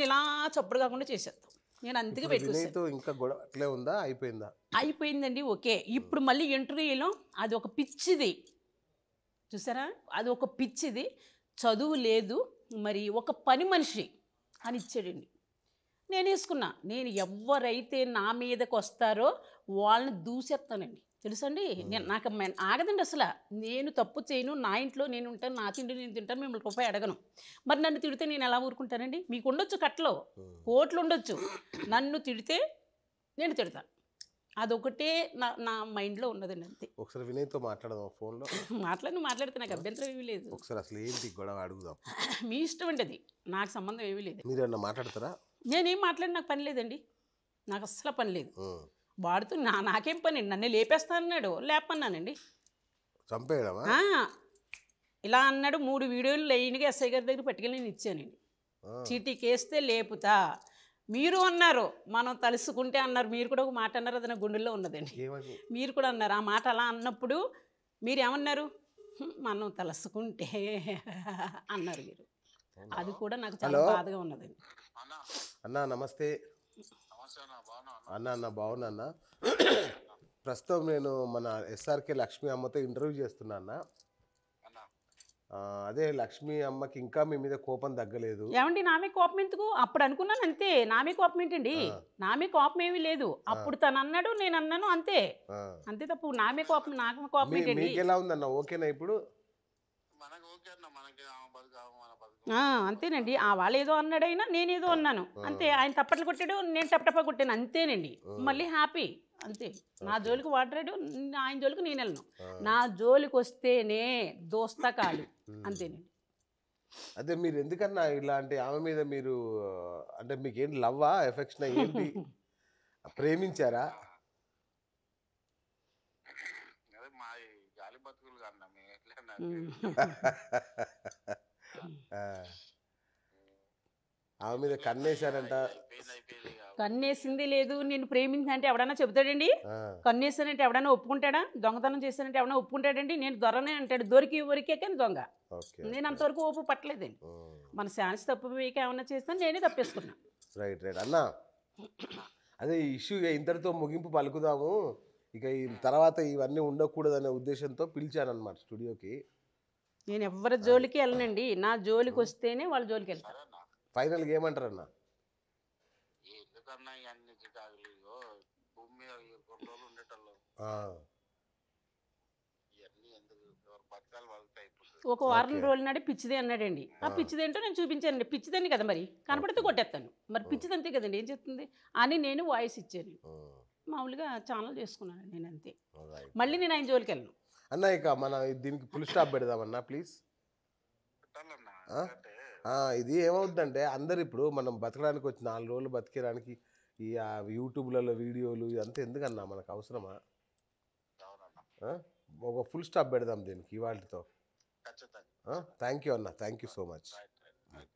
ఇలా చప్పుడు కాకుండా చేసేస్తాం నేను అందుకే ఇప్పుడు పెట్టుకొస్తాను వినయ్తో ఇంకా గొడవ అట్లే ఉందా అయిపోయిందా అయిపోయిందండి ఓకే ఇప్పుడు మళ్ళీ ఇంటర్వ్యూలో అది ఒక పిచ్చిది చూసారా అది ఒక పిచ్చిది చదువు లేదు మరి ఒక పని మనిషి అని ఇచ్చాడండి నేను వేసుకున్నా నేను ఎవరైతే నా మీదకి వస్తారో వాళ్ళని దూసేస్తానండి తెలుసండి నేను నాకు మెన్- ఆగదండి అసలు నేను తప్పు చేయను నా ఇంట్లో నేను ఉంటాను నా తిండి నేను తింటాను మిమ్మల్ని రూపాయి అడగను మరి నన్ను తిడితే నేను ఎలా ఊరుకుంటానండి మీకు ఉండొచ్చు కట్టలో ఉమ్. కోట్లు ఉండొచ్చు నన్ను తిడితే నేను తిడతాను అదొకటే నా నా మైండ్లో ఉన్నదండి అంతే ఒకసారి వినయ్తో మాట్లాడదాం ఫోన్లో మాట్లాడి మాట్లాడితే నాకు అభ్యంతరం ఏమీ లేదు ఒకసారి అసలు ఏంటి గొడవ అడుగుదాం మీ ఇష్టం అండి అది నాకు సంబంధం ఏమీ లేదు మీరు ఏమన్నా మాట్లాడతారా నేనేం మాట్లాడి నాకు పని లేదండి నాకు అస్సలు పని లేదు ఉమ్. వాడుతూ నా నాకేం పని నన్ను లేపేస్తా అన్నాడు లేపన్నానండి చంపేయడమా ఆ, ఇలా అన్నాడు మూడు వీడియోలు లైన్గా ఎస్ఐ గారి దగ్గర పట్టుకెళ్ళి నేను ఇచ్చానండి ఆ. చీటీకేస్తే లేపుతా మీరు అన్నారు మనం తలుసుకుంటే అన్నారు మీరు కూడా ఒక మాట అన్నారు అది నా గుండెల్లో ఉన్నదండి ఏమని మీరు కూడా అన్నారు ఆ మాట అలా అన్నప్పుడు మీరు ఏమన్నారు "హ్మ్, మనం తలుసుకుంటే అన్నారు మీరు అది కూడా నాకు చాలా హలో. బాధగా ఉన్నదండి అన్నా అన్నా నమస్తే నమస్తే అన్న బాగున్నా అన్న అన్న బాగున్నా అన్న ప్రస్తుతం నేను మన ఎస్ఆర్కే లక్ష్మీ అమ్మతో ఇంటర్వ్యూ చేస్తున్నా అన్న అన్న ఆ, అదే లక్ష్మీ అమ్మకి ఇంకా మీ మీద కోపం తగ్గలేదు ఏమండి నామే కోపం ఎందుకు అప్పుడు అనుకున్నాను అంతే నామే కోపం ఏంటండి ఆ. నామే కోపం ఏమీ లేదు అప్పుడు తను అన్నాడు నేను అన్నాను అంతే ఆ. అంతే తప్పు నామే కోపం నాకు కోపం మీ- ఏంటండి మీకు ఎలా ఉందన్న ఓకేనా ఇప్పుడు మనకు ఓకే అన్న మనకి ఆమె బతుకు ఆమె మన బతుకు ఆ, అంతేనండి ఆ వాళ్ళు ఏదో అన్నాడైనా నేనేదో అన్నాను అంతే ఆయన తప్పట్లు కొట్టాడు నేను టపటపా కొట్టాను అంతేనండి మళ్ళీ హ్యాపీ అంతే నా జోలికి వాడరాడు ఆయన జోలికి నేను వెళ్ళను ఆ. నా జోలికి వస్తేనే దోస్తా కాలు అంతేనండి అదే మీరు ఎందుకన్నా ఇలాంటి ఆమె మీద మీరు ఆ, అంటే మీకు ఏంటి లవ్వా ఎఫెక్షన్ ఏంటి ప్రేమించారా అదే మా ఈ గాలి బతుకులు కన్నా మేము ఎట్లా అన్నా ఉమ్. ఆ. ఆమె మీద కన్నేశారంట అయిపోయింది అయిపోయింది ఇక. కన్నేసింది లేదు నేను ప్రేమించిన అంటే ఎవడన్నా చెబుతాడండి ఆ. కన్నేసానంటే ఎవడన్నా ఒప్పుకుంటాడా దొంగతనం చేశానంటే ఎవడన్నా ఒప్పుకుంటాడండి నేను దొరనే అంటాడు దొరికి ఊరికే కానీ దొంగ ఓకే నేను అంతవరకు ఓపు పట్టలేదండి మన శాన్స్ తప్పు మీకు ఏమన్నా చేస్తే నేనే తప్పేసుకున్నా రైట్ రైట్ అన్న అదే ఈ ఇష్యూ ఇంతటితో ముగింపు పలుకుదాము ఇక ఈ తర్వాత ఇవన్నీ ఉండకూడదనే ఉద్దేశంతో పిలిచాను అనమాట స్టూడియోకి నేను ఎవరి జోలికి వెళ్ళనండి నా జోలికి వస్తేనే వాళ్ళ జోలికి వెళ్తాను సరే అన్న ఫైనల్గా ఏమంటారు అన్న ఎందుకన్నా ఇవన్నీ చికాకులు ఇగో భూమి మీద ఈ కొన్ని రోజులు ఉండేటోళ్ళు ఆ. ఇవన్నీ ఎందుకు ఎవరు బతకాలు బతుకుతాయి ఇప్పుడు ఒక వారం Okay. రోజుల నాడు పిచ్చిది అన్నాడండి ఆ ఆ. పిచ్చిదేంటో నేను చూపించానండి పిచ్చిదండి కదా మరి కనపడితే కొట్టేస్తాను మరి పిచ్చిది అంతే కదండి ఏం చెప్తుంది అని నేను వాయిస్ ఇచ్చాను ఉమ్. మామూలుగా ఛానల్ చేసుకున్నాను నేను అంతే Alright. మళ్ళీ నేను ఆయన జోలికి వెళ్ళను అన్న ఇక మన దీనికి ఫుల్ స్టాప్ పెడదామన్నా ప్లీజ్ పెట్టాలన్నా ఆ? ఎందుకంటే ఇది ఏమవుతుందంటే అందరు ఇప్పుడు మనం బతకడానికి వచ్చి నాలుగు రోజులు బతికేయడానికి ఈ ఆ యూట్యూబ్లలో వీడియోలు ఇదంతా ఎందుకన్నా మనకు అవసరమా అవునన్నా ఆ? ఒక ఫుల్ స్టాప్ పెడదాం దీనికి ఇవాళతో ఖచ్చితంగా థ్యాంక్ యూ అన్న thank you so much right right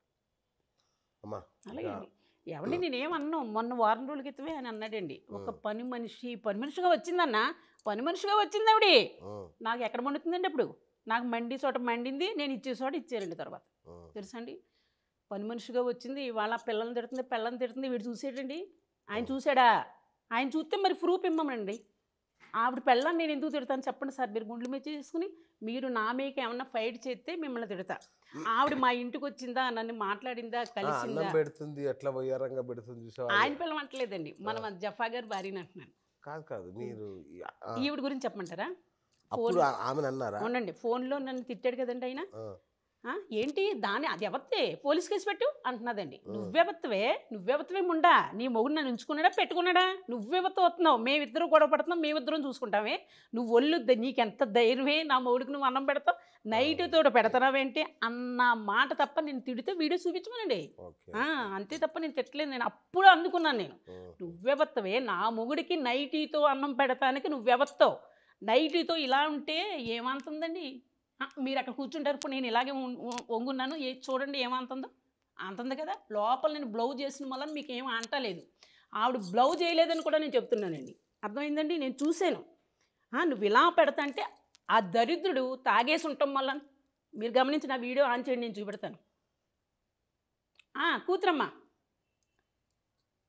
అమ్మా అలాగే అండి ఏమండి నేనేమన్నాను మొన్న వారం రోజుల క్రితమే అని అన్నాడండి ఒక పని మనిషి పని మనిషిగా వచ్చిందన్న పని మనిషిగా వచ్చింది ఆవిడ ఉమ్, నాకు ఎక్కడ మండుతుందండి అప్పుడు నాకు మండి చోట మండింది నేను ఇచ్చే చోట ఇచ్చారండి తర్వాత ఉమ్, తెలుసండి పని మనిషిగా వచ్చింది వాళ్ళ పిల్లల్ని తిడుతుంది పిల్లల్ని తిడుతుంది వీడు చూసాడండి ఆయన చూసాడా ఆయన చూస్తే మరి ప్రూఫ్ ఇమ్మమండి ఆవిడ పిల్లని నేను ఎందుకు తిడతాను చెప్పండి సార్ మీరు గుండెల మీద చేసుకుని మీరు నా మీకు ఏమన్నా ఫైట్ చేస్తే మిమ్మల్ని తిడతా ఆవిడ మా ఇంటికి వచ్చిందా నన్ను మాట్లాడిందా ఆ, కలిసిందా అన్నం పెడుతుంది ఎట్లా వయ్యారంగా పెడుతుంది చూసావా ఆయన పిల్లం అంటలేదండి మన జఫా గారు భార్యని అంటున్నాను కాదు కాదు మీరు ఈ- ఆ, ఈవిడ గురించి చెప్పమంటారా అప్పుడు ఆ- ఆమెను అన్నారా అవునండి ఫోన్లో నన్ను తిట్టాడు కదండి ఆయన ఆ, ఆ, ఏంటి దాని అది ఎవత్తే పోలీస్ కేసు పెట్టు అంటున్నదండి నువ్వెవత్తవే నువ్వెవత్తవే ముండా నీ మొగుడు నన్ను ఉంచుకున్నాడా పెట్టుకున్నాడా నువ్వెవత్త వస్తున్నావు మేమిద్దరం గొడవ పడుతున్నాం మేమిద్దరం చూసుకుంటామే నువ్వు ఒళ్ళు ద- నీకెంత ధైర్యమే నా మొగుడికి నువ్వు అన్నం పెడతావు నైట్ తోట పెడతానావేంటి అన్న మాట తప్ప నేను తిడితే వీడియో చూపించమనండి ఓకే ఆ, అంతే తప్ప నేను తిట్టలేదు నేను అప్పుడు అందుకున్నాను నేను ఉమ్, నువ్వెవత్తవే నా మొగుడికి నైటీతో అన్నం పెడతానికి నువ్వెవత్తావు నైటీతో ఇలా ఉంటే ఏమంటుందండి ఆ, మీరు అక్కడ కూర్చుంటారు ఇప్పుడు నేను ఇలాగే ఉం- ఉం- వంగున్నాను ఏ చూడండి ఏమంటుందో అంటుంది కదా లోపల నేను బ్లౌజ్ చేసిన వల్ల మీకు ఏం అంటలేదు ఆవిడ బ్లౌజ్ చేయలేదని కూడా నేను చెప్తున్నానండి అర్థమైందండి నేను చూశాను ఆ, నువ్వు ఇలా పెడతా అంటే ఆ దరిద్రుడు తాగేసి ఉండటం వల్ల మీరు గమనించిన వీడియో ఆన్ చేయండి నేను చూపెడతాను ఆ, కూతురమ్మ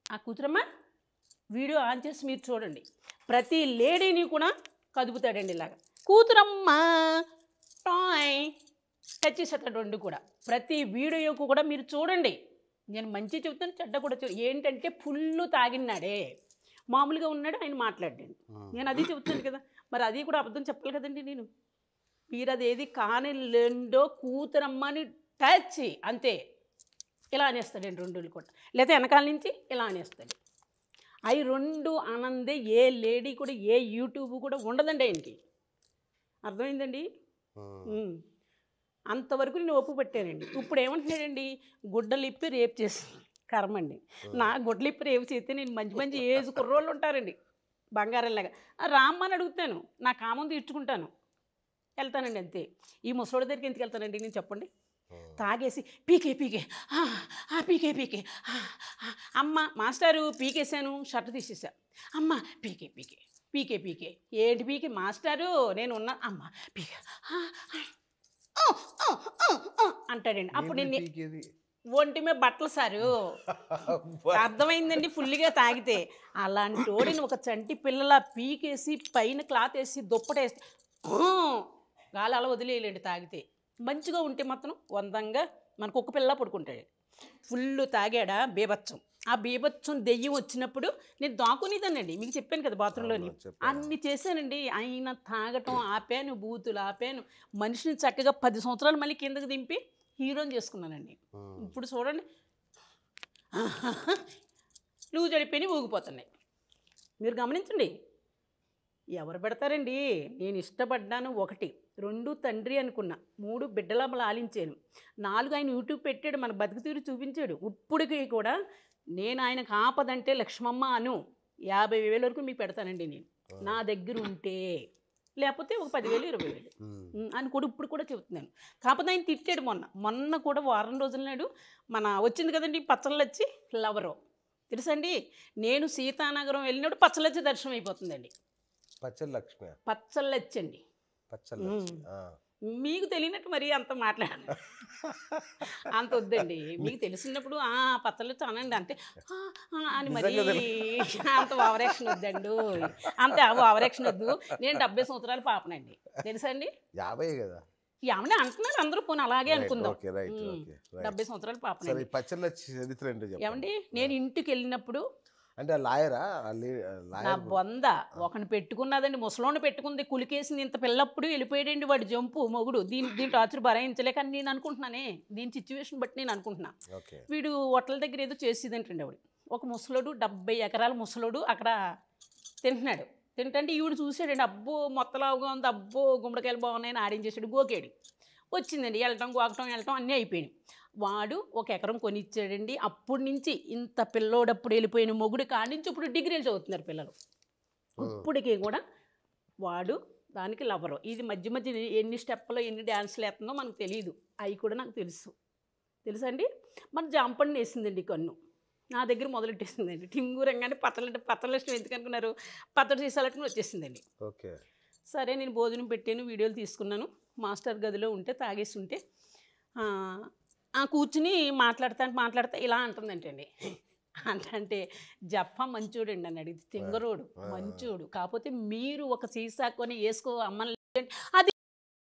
ఆ కూతురమ్మ వీడియో ఆన్ చేసి మీరు చూడండి ప్రతి లేడీని కూడా కదుపుతాడండి ఇలాగ కూతురమ్మ టాయ్ టచ్ చేసేస్తాడు రెండు కూడా ప్రతి వీడియోకు కూడా మీరు చూడండి నేను మంచి చెబుతాను చెడ్డ కూడా చెబు ఏంటంటే ఫుల్ తాగినాడే మామూలుగా ఉన్నాడు ఆయన మాట్లాడాడు నేను అది చెబుతాను కదా మరి అది కూడా అబద్ధం చెప్పాలి కదండి నేను మీరు అది ఏది కాని లెండో కూతురమ్మని టచ్ అంతే ఇలా అనేస్తాడండి రెండు కూడా లేదా వెనకాల నుంచి ఇలా అనేస్తాడు అవి రెండు ఆనందే ఏ లేడీ కూడా ఏ యూట్యూబ్ కూడా ఉండదండి ఆయనకి అర్థమైందండి ఉమ్. అంతవరకు నేను ఒప్పు పెట్టానండి ఇప్పుడు ఏమంటున్నాడండి గుడ్డలిప్పి రేపు చేసి కర్మండి నా గుడ్డలిప్పి రేపు చేస్తే నేను మంచి మంచి ఏజ్ కుర్రోళ్ళు ఉంటారండి బంగారంలాగా ఆ రామ్మని అడుగుతాను నా కామం తీర్చుకుంటాను వెళ్తానండి అంతే ఈ ముసలోడి దగ్గరికి ఎందుకు వెళ్తానండి నేను చెప్పండి తాగేసి పీకే పీకే ఆ, ఆ, పీకే పీకే ఆ, ఆ. అమ్మ మాస్టారు పీకేశాను షర్ట్ తీసేసా అమ్మ పీకే పీకే పీకే పీకే ఏంటి పీకే మాస్టారు నేను ఉన్నా అమ్మ పీకే ఆ, ఆ. ఆ, ఆ, ఆ, ఆ అంటాడండి అప్పుడు నేను పీకేది ఒంటి మీద బట్టలు సారు అర్థమైందండి ఫుల్గా తాగితే అలాంటి ఓడిని ఒక చంటి పిల్లల పీకేసి పైన క్లాత్ వేసి దుప్పటేసి గాలి అలా వదిలేయలేండి తాగితే మంచిగా ఉంటే మాత్రం వందంగా మనకు ఒక పిల్ల పడుకుంటాడు ఫుల్ తాగాడా బీభత్సం ఆ బీభత్సం దెయ్యం వచ్చినప్పుడు నేను దాక్కునేదానండి మీకు చెప్పాను కదా బాత్రూంలోని అవును, చెప్పాను. అన్ని చేశానండి ఆయన తాగటం ఆపాను బూతులు ఆపాను మనిషిని చక్కగా పది సంవత్సరాలు మళ్ళీ కిందకి దింపి హీరోని చేసుకున్నానండి ఇప్పుడు చూడండి లూజ్ అడిపోయి ఊగిపోతున్నాయి మీరు గమనించండి ఎవరు పెడతారండి నేను ఇష్టపడ్డాను ఒకటి రెండు తండ్రి అనుకున్నా మూడు బిడ్డల లాలించాను నాలుగు ఆయన యూట్యూబ్ పెట్టాడు మన బతుకు తీరు చూపించాడు ఇప్పటికీ కూడా నేను ఆయనకు ఆపదంటే లక్ష్మమ్మ అను యాభై వేల వరకు మీకు పెడతానండి నేను నా దగ్గర ఉంటే లేకపోతే ఒక పదివేలు ఇరవై వేలు ఉమ్, అని కూడా ఇప్పుడు కూడా చెబుతున్నాను కాకపోతే ఆయన తిట్టాడు మొన్న మొన్న కూడా వారం రోజుల నాడు మన వచ్చింది కదండి పచ్చళ్ళొచ్చి లవరు తెలుసండి నేను సీతానగరం వెళ్ళినప్పుడు పచ్చళ్ళొచ్చి దర్శనం అయిపోతుందండి పచ్చల లక్ష్మి పచ్చళ్ళొచ్చండి పచ్చల మ్మ్. లక్ష్మి ఆ. మీకు తెలియనట్టు మరి అంత మాట్లాడాలి అంత వద్దండి మీకు తెలిసినప్పుడు ఆ పచ్చళ్ళు చానండి అంటే "ఆ, ఆ" అని మరి నిజంగా అంత ఓవరాక్షన్ వద్దండి అంత ఓవరాక్షన్ వద్దు నేను డెబ్బై సంవత్సరాలు పాపనండి తెలుసా అండి యాభై కదా ఏమని అంటున్నారు అందరూ పోనీ అలాగే అనుకుందాం ఓకే రైట్ మ్మ్. ఓకే రైట్ డెబ్బై సంవత్సరాలు సరే పాపనండి ఈ పచ్చళ్ళ చరిత్ర ఏంటో చెప్పండి ఏమండి నేను ఇంటికి వెళ్ళినప్పుడు అంటే ఆ లాయరా ఆ లే- ఆ నా లాయర్ బొంద ఒకని పెట్టుకున్నదండి ముసలోని పెట్టుకుంది కులికేసింది ఇంత పిల్లప్పుడు వెళ్ళిపోయాడండి వాడి జంపు మొగుడు దీని దీని టార్చర్ భరాయించలేక అని నేను అనుకుంటున్నానే దీని సిచ్యువేషన్ బట్టి నేను అనుకుంటున్నా ఓకే వీడు హోటల్ దగ్గర ఏదో చేసేదంటండి ఆవిడ ఒక ముసలోడు డెబ్బై ఎకరాల ముసలోడు అక్కడ తింటున్నాడు తింటంటే ఈవిడ చూసాడండి అబ్బో మొత్తలావుగా ఉంది అబ్బో గుమ్మడికాయలు బాగున్నాయని ఆడించేసాడు గోకేడు వచ్చిందండి వెళ్ళటం గోకటం వెళ్ళటం అన్నీ అయిపోయినాయి వాడు ఒక ఎకరం కొనిచ్చాడండి అప్పటి నుంచి ఇంత పిల్లోడప్పుడు వెళ్ళిపోయిన మొగుడు కాడి నుంచి ఇప్పుడు డిగ్రీలు చదువుతున్నారు పిల్లలు ఇప్పటికీ కూడా వాడు దానికి లవరు ఇది మధ్య మధ్య ఎన్ని స్టెప్పులు ఎన్ని డ్యాన్స్లు వేస్తుందో మనకు తెలియదు అవి కూడా నాకు తెలుసు తెలుసా అండి మన జాంపండి వేసిందండి కన్ను నా దగ్గర మొదలెట్టేసిందండి టింగు రంగానే పచ్చల పచ్చల ఇష్టం ఎందుకు అనుకున్నారు పచ్చడి సీసాలట్టుకుని వచ్చేసిందండి ఓకే సరే నేను భోజనం పెట్టాను వీడియోలు తీసుకున్నాను మాస్టర్ గదిలో ఉంటే తాగేసి ఉంటే ఆ, ఆ కూర్చుని మాట్లాడతా మాట్లాడతా ఇలా అంటుందంటండి అంటే జప్ప మంచోడండి అని అడిగితే తింగరోడు మంచోడు కాకపోతే మీరు ఒక సీసా కొని వేసుకో అమ్మని లేదంటే, అది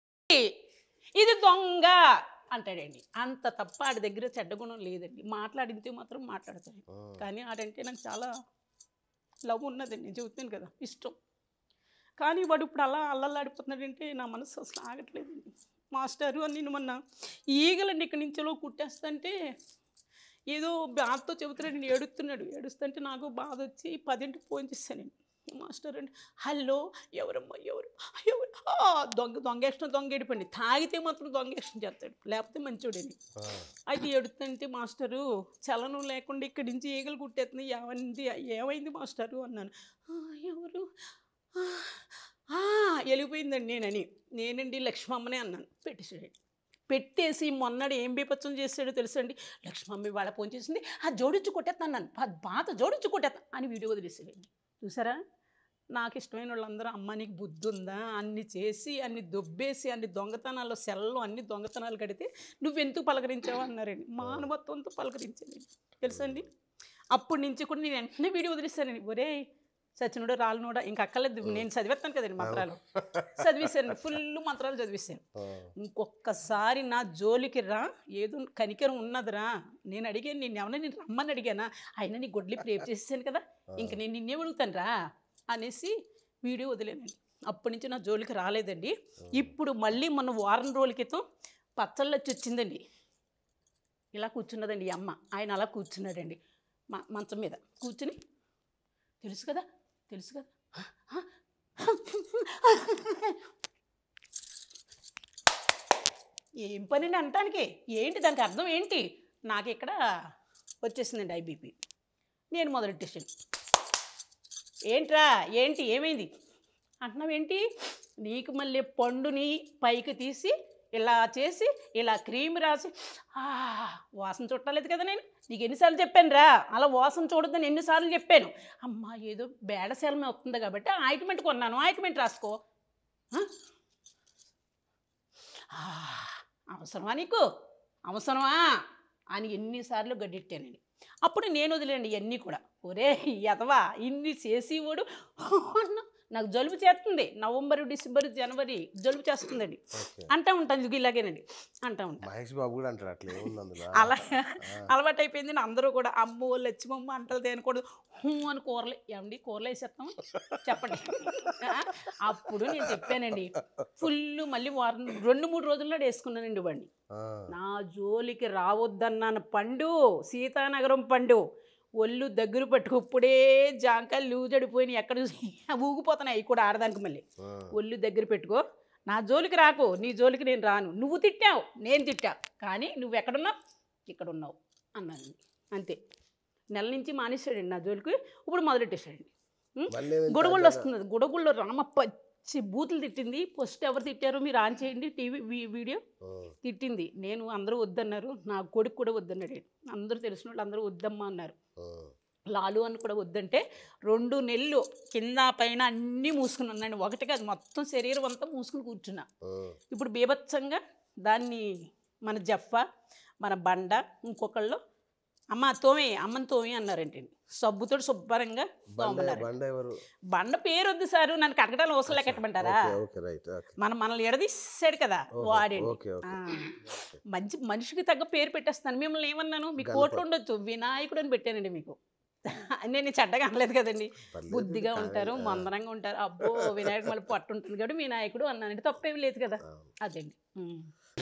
ఇది దొంగ అంటాడండి అంత తప్ప ఆడి దగ్గర చెడ్డ గుణం లేదండి మాట్లాడితే మాత్రం మాట్లాడతాడు కానీ ఆడంటే నాకు చాలా లవ్ ఉన్నదండి నేను చెబుతాను కదా ఇష్టం కానీ వాడు ఇప్పుడు అలా అల్లల్లాడిపోతున్నాడంటే నా మనసు అసలు ఆగట్లేదండి మాస్టరు అని నేను మొన్న ఈగలండి ఇక్కడి నుంచో కుట్టేస్తుంటే ఏదో బాధతో చెబుతున్నాడు ఏడుస్తున్నాడు ఏడుస్తుంటే నాకు బాధ వచ్చి పదింటికి ఫోన్ చేశానండి మాస్టర్ అండి హలో ఎవరమ్మా ఎవరు ఎవరు ఆ, దొంగ దొంగ వేసిన దొంగ ఏడిపండి తాగితే మాత్రం దొంగ వేసిన చేస్తాడు లేకపోతే మంచోడని అయితే ఎడుతుంటే మాస్టరు చలనం లేకుండా ఇక్కడి నుంచి ఈగలు కుట్టేస్తుంది ఏమైంది ఏమైంది మాస్టరు అన్నాను "ఆ, ఎవరు "ఆ, ఆ, వెళ్ళిపోయిందండి నేనని నేనండి లక్ష్మమ్మనే అన్నాను పెట్టేసాడు పెట్టేసి మొన్నడు ఏం బీపత్సం చేశాడో తెలుసండి లక్ష్మమ్మ వాళ్ళ ఫోన్ చేసింది ఆ జోడించి కొట్టేస్తాను నన్ను ప- బాత జోడించి కొట్టేస్తా అని వీడియో వదిలేసాడండి చూసారా నాకు ఇష్టమైన వాళ్ళందరూ అమ్మ నీకు బుద్ధి ఉందా అన్ని చేసి అన్ని దొబ్బేసి అన్ని దొంగతనాలు సెల్లు అన్ని దొంగతనాలు కడితే నువ్వెందుకు పలకరించావు అన్నారండి మానవత్వంతో పలకరించానండి తెలుసండి అప్పటి నుంచి కూడా నేను వెంటనే వీడియో వదిలిస్తానండి ఒరే సచినుడు రాలనుడా ఇంక అక్కర్లేదు నేను చదివేస్తాను కదండి మంత్రాలు చదివేశాను ఫుల్ మంత్రాలు చదివేశాను ఆ, ఇంకొకసారి నా జోలికి రా ఏదో కనికరం ఉన్నదిరా నేను అడిగాను నేను ఏమన్నా నేను రమ్మని అడిగానా అయినా నీ గొడ్లి ప్రేప్ చేసేసాను కదా ఇంక నేను నిన్నే అడుగుతాను రా అనేసి వీడియో వదిలేనండి అప్పటి నుంచి నా జోలికి రాలేదండి ఇప్పుడు మళ్ళీ మొన్న వారం రోజుల క్రితం పచ్చళ్ళు వచ్చి వచ్చిందండి ఇలా కూర్చున్నదండి ఈ అమ్మ ఆయన అలా కూర్చున్నాడండి మ మంచం మీద కూర్చుని తెలుసు కదా తెలుసు కదా ఏం పని అంటానికి ఏంటి దానికి అర్థం ఏంటి నాకు ఇక్కడ వచ్చేసిందండి ఐబీపీ నేను మొదలెట్టేసాను ఏంట్రా ఏంటి ఏమైంది అంటున్నావేంటి నీకు మళ్ళీ పండుని పైకి తీసి ఇలా చేసి ఇలా క్రీమ్ రాసి ఆ, వాసన చుట్టలేదు కదా నేను నీకు ఎన్నిసార్లు చెప్పాను రా అలా వాసన చూడొద్దని ఎన్నిసార్లు చెప్పాను అమ్మా ఏదో బేడశాలమే వస్తుంది కాబట్టి ఆయింట్మెంట్ కొన్నాను ఆయింట్మెంట్ రాసుకో ఆ? ఆ, అవసరమా నీకు అవసరమా అని ఎన్నిసార్లు గడ్డెట్టానండి అప్పుడు నేను వదిలేండి ఇవన్నీ కూడా ఒరే ఎదవా ఇన్ని చేసేవాడు అన్న నాకు జలుబు చేస్తుంది నవంబర్ డిసెంబర్ జనవరి జలుబు చేస్తుందండి ఓకే అంటా ఉంటాను ఇదిగో ఇలాగేనండి అంటా ఉంటా మహేష్ బాబు కూడా అంటాడు అట్లా ఏముంది అందులో అలా అలవాటు అయిపోయింది అందరూ కూడా అమ్మో లచ్చిమమ్మ అంటది అనకూడదు హూ అని కూరలు ఏమండి కూరలు వేసేస్తాం చెప్పండి ఆ, అప్పుడు నేను చెప్పానండి ఫుల్ మళ్ళీ వారం రెండు మూడు రోజుల్లో వేసుకున్నానండి వాడిని ఆ, నా జోలికి రావద్దన్నాను పండు సీతానగరం పండు ఒళ్ళు దగ్గర పట్టుకు ఇప్పుడే జాంకాయలు లూజడిపోయినాయి ఎక్కడ చూసి ఊగిపోతున్నాయి అవి కూడా ఆడదానికి మళ్ళీ ఆ, ఒళ్ళు దగ్గర పెట్టుకో నా జోలికి రాకు నీ జోలికి నేను రాను నువ్వు తిట్టావు నేను తిట్టా కానీ నువ్వు ఎక్కడున్నావు ఇక్కడ ఉన్నావు అన్నాను అంతే నెల నుంచి మానేశాడండి నా జోలికి ఇప్పుడు మొదలెట్టేశాడండి మళ్ళీ ఏమైంది గొడవలు తాజాగా? వస్తున్నది గొడవల్లో రామ పచ్చి బూతులు తిట్టింది ఫస్ట్ ఎవరు తిట్టారో మీరు ఆన్ చేయండి టీవీ వీ- వీడియో ఆ, తిట్టింది నేను అందరూ వద్దన్నారు నా కొడుకు కూడా వద్దన్నాడు అందరూ తెలిసిన వాళ్ళు అందరూ వద్దమ్మా అన్నారు ఆ, లాలు అని కూడా వద్దంటే రెండు నెలలు కింద పైన అన్నీ మూసుకుని ఉన్నాను ఒకటి కాదు మొత్తం శరీరం అంతా మూసుకుని కూర్చున్నా ఆ, ఇప్పుడు బీభత్సంగా దాన్ని మన జఫ్ఫ మన బండ ఇంకొకళ్ళు అమ్మ తోమే అమ్మని తోమే అన్నారంటే సబ్బుతో శుభ్రంగా బండ తోమన్నారు బండ ఎవరు బండ పేరు వద్దు సారు నన్ను కడగడాలు అవసరం లెక్కట్టమంటారా ఓకే ఓకే రైట్ ఓకే మన మనల్ని ఎడదీసాడు కదా ఓహో, వాడండి ఓకే ఓకే ఆ. మంచి మనిషికి తగ్గ పేరు పెట్టేస్తాను మిమ్మల్ని ఏమన్నాను మీ గణపతి. కోట్లు ఉండొచ్చు వినాయకుడు అని పెట్టానండి మీకు నేను చెడ్డగా అనలేదు కదండి పర్లేదు, బుద్ధిగా కానీ, ఉంటారు ఆ, మందరంగా ఉంటారు అబ్బో వినాయకుడు మళ్ళీ పట్టు ఉంటుంది కాబట్టి వినాయకుడు అన్నానంటే తప్పేమి లేదు కదా ఆ. అదండి ఉమ్.